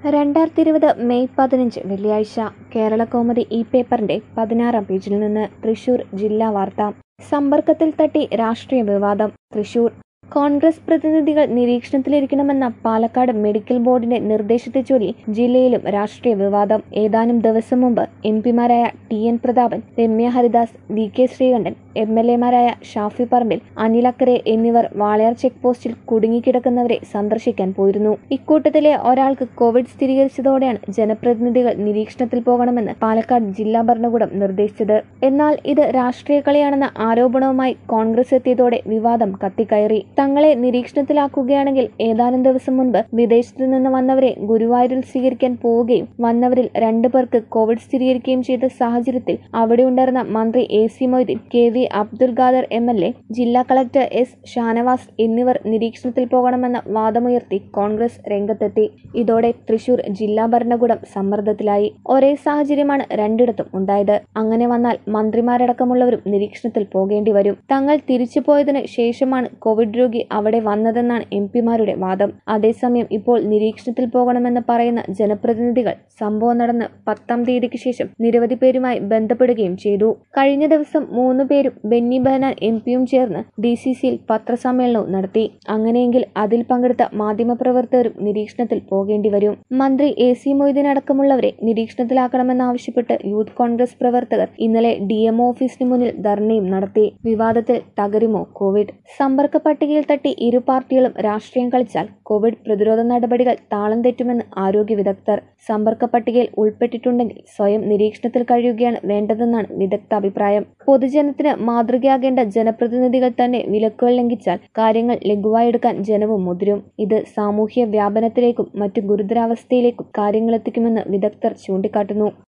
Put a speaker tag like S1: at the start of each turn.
S1: രണ്ടായിരത്തി ഇരുപത് മെയ് പതിനഞ്ച് വെള്ളിയാഴ്ച കേരള കോമഡി ഈ പേപ്പറിന്റെ പതിനാറാം പേജിൽ നിന്ന് തൃശൂർ ജില്ലാ വാർത്ത സമ്പർക്കത്തിൽ തട്ടി രാഷ്ട്രീയ വിവാദം തൃശൂർ കോൺഗ്രസ് പ്രതിനിധികൾ നിരീക്ഷണത്തിലിരിക്കണമെന്ന പാലക്കാട് മെഡിക്കൽ ബോർഡിന്റെ നിർദ്ദേശത്തെ ചൊല്ലി ജില്ലയിലും രാഷ്ട്രീയ വിവാദം ഏതാനും ദിവസം മുമ്പ് എം പിമാരായ T N Prathapan Ramya Haridas V K Sreekandan M L എമാരായ ഷാഫി പറമ്പിൽ അനിലക്കരെ എന്നിവർ വാളയാർ ചെക്ക് പോസ്റ്റിൽ കുടുങ്ങിക്കിടക്കുന്നവരെ സന്ദർശിക്കാൻ പോയിരുന്നു ഇക്കൂട്ടത്തിലെ ഒരാൾക്ക് കോവിഡ് സ്ഥിരീകരിച്ചതോടെയാണ് ജനപ്രതിനിധികൾ നിരീക്ഷണത്തിൽ പോകണമെന്ന് പാലക്കാട് ജില്ലാ ഭരണകൂടം നിർദ്ദേശിച്ചത് എന്നാൽ ഇത് രാഷ്ട്രീയ കളിയാണെന്ന ആരോപണവുമായി കോൺഗ്രസ് എത്തിയതോടെ വിവാദം കത്തിക്കയറി തങ്ങളെ നിരീക്ഷണത്തിലാക്കുകയാണെങ്കിൽ ഏതാനും ദിവസം മുൻപ് വിദേശത്തു നിന്ന് വന്നവരെ ഗുരുവായൂരിൽ സ്വീകരിക്കാൻ പോവുകയും വന്നവരിൽ രണ്ടു പേർക്ക് കോവിഡ് സ്ഥിരീകരിക്കുകയും ചെയ്ത സാഹചര്യത്തിൽ അവിടെ ഉണ്ടായിരുന്ന മന്ത്രി A C Moideen K V Abdul Khader M L A ജില്ലാ കളക്ടർ എസ് ഷാനവാസ് എന്നിവർ നിരീക്ഷണത്തിൽ പോകണമെന്ന വാദമുയർത്തി കോൺഗ്രസ് രംഗത്തെത്തി ഇതോടെ തൃശൂർ ജില്ലാ ഭരണകൂടം സമ്മർദ്ദത്തിലായി ഒരേ സാഹചര്യമാണ് രണ്ടിടത്തും ഉണ്ടായത് അങ്ങനെ വന്നാൽ മന്ത്രിമാരടക്കമുള്ളവരും നിരീക്ഷണത്തിൽ പോകേണ്ടി വരും തങ്ങൾ തിരിച്ചുപോയതിനു ശേഷമാണ് കോവിഡ് രോഗി അവിടെ വന്നതെന്നാണ് എം പിമാരുടെ വാദം അതേസമയം ഇപ്പോൾ നിരീക്ഷണത്തിൽ പോകണമെന്ന് പറയുന്ന ജനപ്രതിനിധികൾ സംഭവം നടന്ന് പത്താം തീയതിക്ക് ശേഷം നിരവധി പേരുമായി ബന്ധപ്പെടുകയും ചെയ്തു കഴിഞ്ഞ ദിവസം മൂന്ന് പേരും ബെന്നി ബെഹനാൻ എം പിയും ചേർന്ന് ഡി സി സിയിൽ പത്രസമ്മേളനവും നടത്തി അങ്ങനെയെങ്കിൽ അതിൽ പങ്കെടുത്ത മാധ്യമപ്രവർത്തകരും നിരീക്ഷണത്തിൽ പോകേണ്ടി വരും മന്ത്രി എ സി മൊയ്തീൻ അടക്കമുള്ളവരെ നിരീക്ഷണത്തിലാക്കണമെന്നാവശ്യപ്പെട്ട് യൂത്ത് കോൺഗ്രസ് പ്രവർത്തകർ ഇന്നലെ ഡി എം ഓഫീസിന് മുന്നിൽ ധർണയും നടത്തി വിവാദത്തിൽ തകരുമോ കോവിഡ് സമ്പർക്ക പട്ടികയിൽ തട്ടി ഇരു പാർട്ടികളും രാഷ്ട്രീയം കളിച്ചാൽ കോവിഡ് പ്രതിരോധ നടപടികൾ താളം തെറ്റുമെന്ന് ആരോഗ്യ വിദഗ്ധർ സമ്പർക്ക പട്ടികയിൽ ഉൾപ്പെട്ടിട്ടുണ്ടെങ്കിൽ സ്വയം നിരീക്ഷണത്തിൽ കഴിയുകയാണ് വേണ്ടതെന്നാണ് വിദഗ്ധ അഭിപ്രായം പൊതുജനത്തിന് മാതൃകയാകേണ്ട ജനപ്രതിനിധികൾ തന്നെ വിലക്കുകൾ ലംഘിച്ചാൽ കാര്യങ്ങൾ ലഘുവായെടുക്കാൻ ജനവും മുതിരും ഇത് സാമൂഹ്യ വ്യാപനത്തിലേക്കും മറ്റു ഗുരുതരാവസ്ഥയിലേക്കും കാര്യങ്ങളെത്തിക്കുമെന്ന് വിദഗ്ധർ ചൂണ്ടിക്കാട്ടുന്നു